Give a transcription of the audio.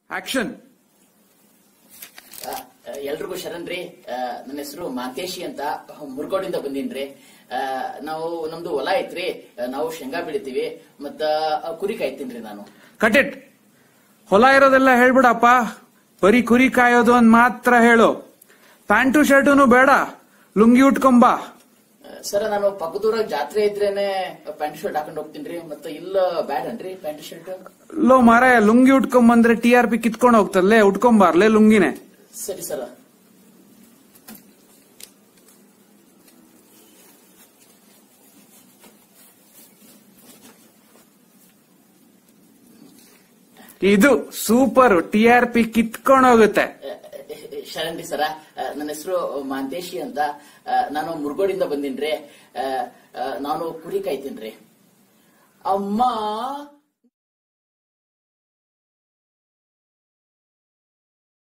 action ಆ, ಎಲ್ರಿಗೂ ಶರಣ್ರಿ ಆ, ನನ್ನ ಹೆಸರು ಮಾಂತೇಶಿ ಅಂತ ಮುರ್ಗೋಡಿಂದ ಬಂದೀನ್ರಿ ಆ, ನಾವು ನಮ್ದು ಹೊಲ ಐತ್ರಿ ಆ, ನಾವು ಶೇಂಗಾ ಬೆಳಿತೀವಿ ಮತ್ತ ಆ, ಕುರಿ ಕಾಯ್ತೀನ್ರಿ ನಾನು ಕಟ್ ಇಟ್ ಹೊಲ ಇರೋದೆಲ್ಲ ಹೇಳ್ಬಿಡಪ್ಪ ಬರೀ ಕುರಿ ಕಾಯೋದು ಅಂದ್ ಮಾತ್ರ ಹೇಳು ಪ್ಯಾಂಟು ಶರ್ಟುನು ಬೇಡ ಲುಂಗಿ ಉಟ್ಕೊಂಬ ಆ, ಸರ್ ನಾನು ಪಕ್ಕದೂರಾಗ ಜಾತ್ರೆ ಇದ್ರೇನೆ ಪ್ಯಾಂಟ್ ಶರ್ಟ್ ಹಾಕೊಂಡು ಹೋಗ್ತೀನ್ರಿ ಮತ್ತ ಇಲ್ಲ ಬ್ಯಾಡನ್ರಿ ಪ್ಯಾಂಟ್ ಶರ್ಟ್ ಲೋ ಮಾರ ಲುಂಗಿ ಉಟ್ಕೊಂಬಂದ್ರೆ ಟಿ ಆರ್ ಪಿ ಕಿತ್ಕೊಂಡು ಹೋಗ್ತಲ್ಲೇ ಉಟ್ಕೊಂಬಾರ್ಲೆ ಲುಂಗಿನೇ ಸರಿ ಸರ್ ಇದು ಸೂಪರ್ ಟಿ ಆರ್ ಪಿ ಕಿತ್ಕೊಂಡು ಹೋಗುತ್ತೆ ಶರಣ್ರಿ ಸರ ಆ, ನನ್ನ ಹೆಸರು ಮಾಂತೇಶಿ ಅಂತ ಆ, ನಾನು ಮುರ್ಗೋಡಿಂದ ಬಂದೀನ್ರಿ ಆ, ಆ, ನಾನು ಕುರಿ ಕಾಯ್ತೀನ್ರಿ ಅಮ್ಮ